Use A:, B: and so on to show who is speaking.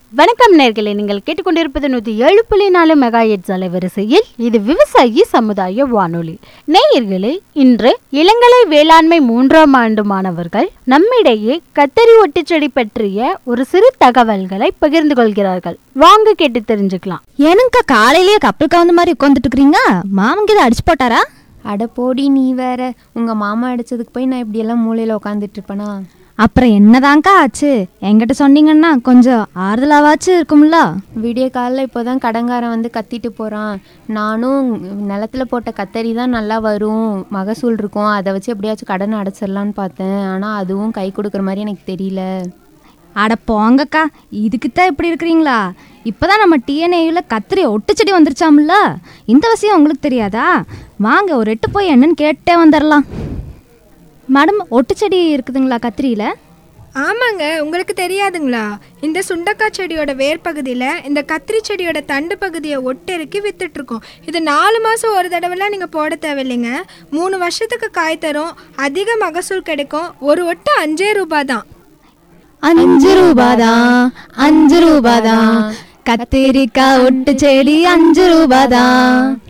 A: வணக்கம் நேர்களே நீங்கள் கேட்டுக்கொண்டிருப்பது நூற்றி ஏழு புள்ளி நாலு மெகா எட்ஸ் அலைவரிசையில் இது விவசாயி சமுதாய வானொலி நேயர்களே இன்று இளங்கலை வேளாண்மை மூன்றாம் ஆண்டு மாணவர்கள் நம்மிடையே கத்தரி ஒட்டுச்செடி பற்றிய ஒரு சிறு தகவல்களை பகிர்ந்து கொள்கிறார்கள் வாங்க கேட்டு தெரிஞ்சுக்கலாம்
B: ஏனுங்கக்கா காலையிலேயே கப்பல் கவுந்த மாதிரி உட்காந்துட்டு இருக்கிறீங்க மாமங்க இதை அடிச்சு போட்டாரா
C: அட போடி நீ வேற உங்க மாமா அடிச்சதுக்கு போய் நான் இப்படியெல்லாம் மூலையில உட்காந்துட்டு இருப்பேனா
B: அப்புறம் என்னதான்க்கா ஆச்சு என்கிட்ட சொன்னீங்கன்னா கொஞ்சம் ஆறுதலாவாச்சும் இருக்கும்ல
C: விடிய காலைல இப்போதான் கடங்காரன் வந்து கத்திட்டு போறான் நானும் நிலத்துல போட்ட கத்தரி தான் நல்லா வரும் மகசூல் இருக்கும் அதை வச்சு எப்படியாச்சும் கடனை அடைச்சிடலான்னு பார்த்தேன் ஆனா அதுவும் கை கொடுக்குற மாதிரி எனக்கு தெரியல
B: அட போங்கக்கா இதுக்கு தான் இப்படி இருக்கிறீங்களா இப்போதான் நம்ம டிஎன்ஏயில் கத்திரி ஒட்டுச்செடி வந்துருச்சாம்ல இந்த விஷயம் உங்களுக்கு தெரியாதா வாங்க ஒரு எட்டு போய் என்னன்னு கேட்டே வந்துடலாம் மேடம் ஒட்டுச்செடி இருக்குதுங்களா கத்திரியில்
D: ஆமாங்க உங்களுக்கு தெரியாதுங்களா இந்த சுண்டக்காய் செடியோட வேர் பகுதியில் இந்த கத்திரி செடியோட தண்டு பகுதியை ஒட்டிறக்கி வித்துட்டு இருக்கோம் இது நாலு மாதம் ஒரு தடவைலாம் நீங்கள் போட தேவையில்லைங்க மூணு வருஷத்துக்கு காய் தரும் அதிக மகசூல் கிடைக்கும் ஒரு ஒட்டு அஞ்சே ரூபாய் தான்
B: அஞ்சு ரூபாதான் அஞ்சு ரூபாதான் கத்திரிக்காய் ஒட்டு செடி அஞ்சு ரூபாதான்